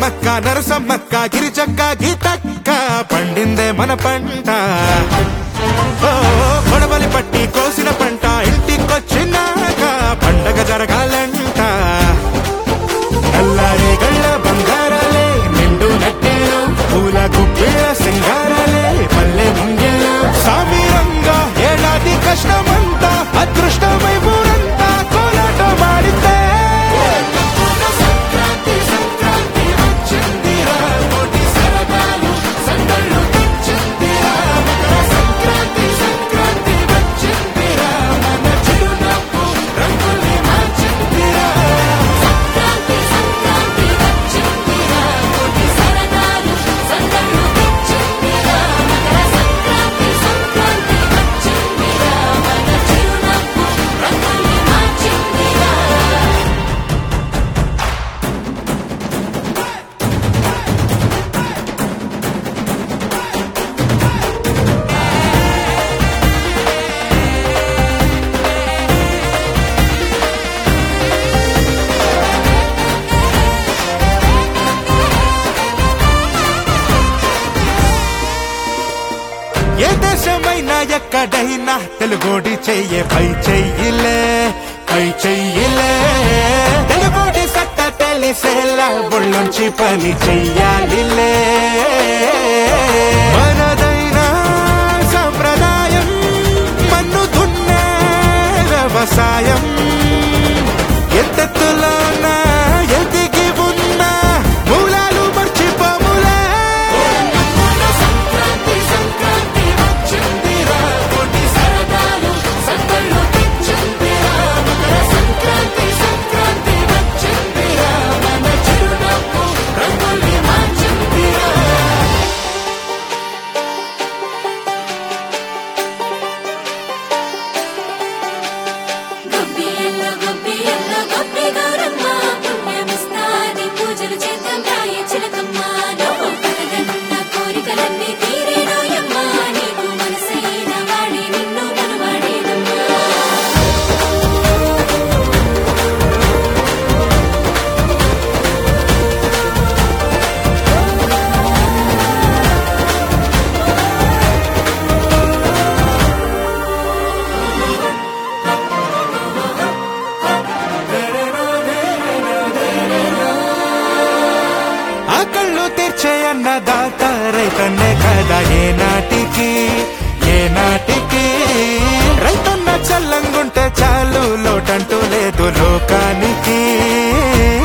సమ్మక్క నరసమ్మక్క గిరిచక్క గీతక్క పండిందే మన పంట ఓ, కొడవలి పట్టి కోసిన పంట ఇంటికొచ్చినాక పండగ జరగాలంట నల్లారే గళ్ళ బంగారాలే నిండు నట్టేలు పూల గుప్పిళ్ళ సింగారాలే పల్లె ముంగిళ్ళు సామీరంగా ఏడాది కష్టమంతా అదృష్టమై ఊరంతా కోలాట మాడితే సంక్రాంతి సంక్రాంతి వచ్చిందిరా కోటి సరదాలు సందళ్ళు తెచ్చిందిరా మకర సంక్రాంతి సంక్రాంతి వచ్చిందిరా మన చిరునవ్వు రంగుల్ని మార్చిందిరా సంక్రాంతి సంక్రాంతి వచ్చిందిరా కోటి సరదాలు సందళ్ళు తెచ్చిందిరా మకర సంక్రాంతి సంక్రాంతి వచ్చిందిరా మన చిరునవ్వు రంగుల్ని మార్చిందిరా ఏ దేశమైనా ఎక్కడైనా తెలుగోడి చెయ్యే పై చెయ్యిలే పై చెయ్యిలే తెలుగోడి సట్ట తెలిసేలా ఒళ్ళొంచి పని చెయ్యాలిలే మనదైన సంప్రదాయం మన్ను దున్నే వ్యవసాయం ఎత్తెత్తులోన ఎదిగి ఉన్న మూలాలు మర్చిపోములే సంక్రాంతి సంక్రాంతి వచ్చిందిరా కోటి సరదాలు సందళ్ళు తెచ్చిందిరా మకర సంక్రాంతి సంక్రాంతి వచ్చిందిరా మన చిరునవ్వు రంగుల్ని మార్చిందిరా గొబ్బియల్లో గొబ్బియల్లో గొప్పి గౌరమ్మ పుణ్యమిస్తాది పూజలు చేద్దాం రాయ చిలకమ్మ నువ్వు కలగన్న కోరికలన్నీ తీరేనోయమ్మ నీకు మనసైన వాడి నిన్ను మనవాడేదమ్మా ఆ కళ్ళు తెచ్చే అన్నదాత రైతన్నే కదా ఏ నాటికి ఏ నాటికి రైతన్న చల్లంగుంటే చాలు లోటంటూ లేదు లోకానికి